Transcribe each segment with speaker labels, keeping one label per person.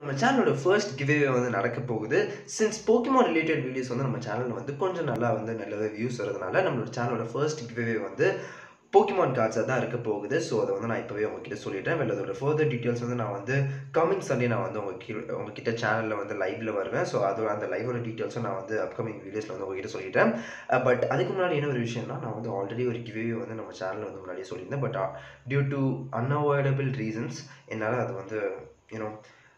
Speaker 1: நம்ம சேனலோட ஃபர்ஸ்ட் கிவ்வே வந்து நடக்க போகுது சின்ஸ் போக்கிமான் ரிலேட்டட் வீடியோஸ் வந்து நம்ம சேனலில் வந்து கொஞ்சம் நல்லா வந்து நல்லாவே வியூஸ் வரதுனால நம்மளோட சேனலோட ஃபர்ஸ்ட் கிவ்வே வந்து போக்கிமான் கார்ட்ஸாக தான் இருக்க போகுது ஸோ அதை வந்து நான் இப்போவே உங்ககிட்ட சொல்லிட்டேன் வெளில அதோட ஃபர்தர் டீட்டெயில்ஸ் வந்து நான் வந்து கமிங் சண்டே நான் வந்து உங்க கீழ உங்ககிட்ட சேனலில் வந்து லைவ்ல வருவேன் ஸோ அது அந்த லைவோட டீட்டெயில்ஸும் நான் வந்து அப்கமிங் வீடியோஸில் வந்து உங்ககிட்ட சொல்லிட்டேன் பட் அதுக்கு முன்னாடி என்ன ஒரு விஷயம்னா நான் வந்து ஆல்ரெடி ஒரு கிவ்வே வந்து நம்ம சேனலில் வந்து முன்னாடியே சொல்லியிருந்தேன் but due to unavoidable reasons என்னால் அது வந்து யூனோ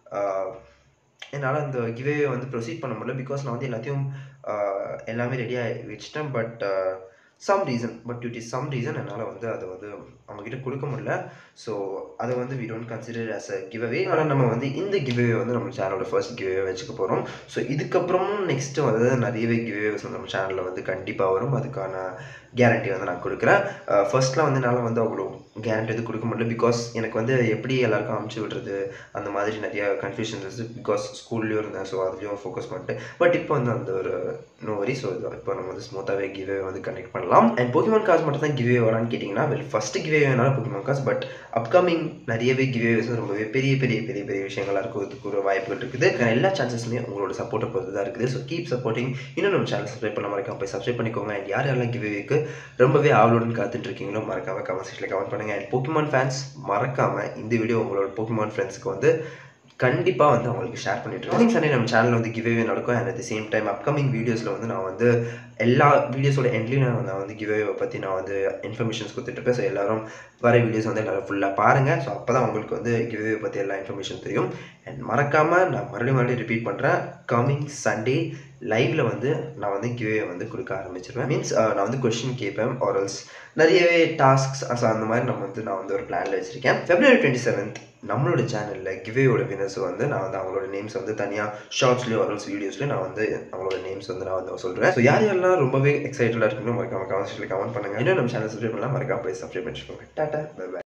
Speaker 1: என்னால் அந்த கிவே வந்து ப்ரொசீட் பண்ண முடியல பிகாஸ் நான் வந்து எல்லாத்தையும் ஆஹ், எல்லாமே ரெடியாக வச்சிட்டேன் but some reason but due to some reason என்னால் வந்து அதை வந்து அவங்ககிட்ட கொடுக்க முடியல ஸோ அதை வந்து we don't consider as a giveaway ஆனால் நம்ம வந்து இந்த கிவ்அவே வந்து நம்ம சேனலோட ஃபர்ஸ்ட் கிவ்அவே வச்சுக்க போகிறோம் ஸோ இதுக்கப்புறமும் நெக்ஸ்ட்டு வந்து நிறையவே கிவ்அவேஸ் வந்து நம்ம சேனலில் வந்து கண்டிப்பாக வரும் அதுக்கான கேரண்டி வந்து நான் கொடுக்குறேன் ஃபர்ஸ்ட்லாம் வந்து என்னால் வந்து அவ்வளோ கேரண்டி வந்து கொடுக்க முடியல பிகாஸ் எனக்கு வந்து எப்படி எல்லாருக்கும் அமுச்சு விடுறது அந்த மாதிரி நிறைய கன்ஃபியூஷன் இருந்துச்சு பிகாஸ் ஸ்கூல்லையும் இருந்தேன் ஸோ அதுலேயும் ஃபோக்கஸ் பண்ணிட்டு பட் இப்போ வந்து அந்த ஒரு நோ வரி ஸோ இப்போ நம்ம வந்து ஸ்மூத்தாகவே கிவ்வே வந்து கனெக்ட் பண்ணலாம் அண்ட் போக்கிமான் கார்ஸ் மட்டும் தான் கிவ்வே வரான்னு கேட்டிங்கன்னா வெல் ஃபஸ்ட்டு கிவ்வே வேணாலும் போக்கிமான் கார்ஸ் பட் அப்கமிங் நிறையவே கிவ்வேஸ் ரொம்பவே பெரிய பெரிய பெரிய பெரிய விஷயங்களாக இருக்கிறதுக்கு ஒரு வாய்ப்புகள் இருக்குது இதுக்கான எல்லா சான்சஸுமே உங்களோட சப்போர்ட்டை பொறுத்து தான் இருக்குது ஸோ கீப் சப்போர்ட்டிங் இன்னும் நம்ம சேனல் சப்ஸ்கிரைப் பண்ண மறக்காம போய் சப்ஸ்கிரைப் பண்ணிக்கோங்க அண்ட் யார் யாரெல்லாம் கிவ்வேக்கு ரொம்பவே ஆவலுடன் காத்துட்டு இருக்கீங்களோ மறக்காம கமெண்ட் செக்ஷனில் கமெண்ட் பண்ணுங்க அண்ட் போக்கிமான் ஃபேன்ஸ் மறக்காம இந்த வீடியோ உங்களோட போக்கிமான் ஃப்ரெண்ட்ஸ்க்கு வந்து கண்டிப்பாக வந்து அவங்களுக்கு ஷேர் பண்ணிட்டு இருக்கோம் சண்டே நம்ம சேனல் வந்து கிவ்வே நடக்கும் and at same time upcoming வீடியோஸில் வந்து நான் வந்து எல்லா வீடியோஸோட எண்ட்லையும் நான் நான் வந்து கிவ்வே பற்றி நான் வந்து இன்ஃபர்மேஷன்ஸ் கொடுத்துட்ருப்பேன் ஸோ எல்லாரும் வர வீடியோஸ் வந்து எல்லாரும் ஃபுல்லாக பாருங்கள் ஸோ அப்போ தான் உங்களுக்கு வந்து கிவ்வே பற்றி எல்லா இன்ஃபர்மேஷன் தெரியும் அண்ட் மறக்காமல் நான் மறுபடியும் மறுபடியும் ரிப்பீட் பண்ணுறேன் கமிங் சண்டே லைவ்ல வந்து நான் வந்து கிவ்வே வந்து கொடுக்க ஆரம்பிச்சிருவேன் மீன்ஸ் நான் வந்து கொஷின் கேட்பேன் ஆரல்ஸ் நிறையவே டாஸ்க்ஸ் அந்த மாதிரி நம்ம வந்து நான் வந்து ஒரு பிளானில் வச்சுருக்கேன் ஃபெப்ரவரி டுவெண்ட்டி செவன்த் நம்மளோட சேனலில் கிவேயோட வினர்ஸ் வந்து நான் வந்து அவங்களோட நேம்ஸ் வந்து தனியாக ஷார்ட்ஸ்லேயும் ஆரல்ஸ் வீடியோஸ்லேயும் நான் வந்து அவங்களோட நேம்ஸ் வந்து நான் வந்து சொல்கிறேன் ஸோ யார் யாரெல்லாம் ரொம்பவே எக்ஸைட்டடாக இருக்கணும் மறக்காம கமெண்ட் கமெண்ட் பண்ணுங்கள் இன்னும் நம்ம சேனல் சப்ஸ்கிரைப் பண்ணலாம் மறக்காம போய் சப்ஸ்கிரைப் பண்ணிச்சுக்கோங்க டாட்டா பை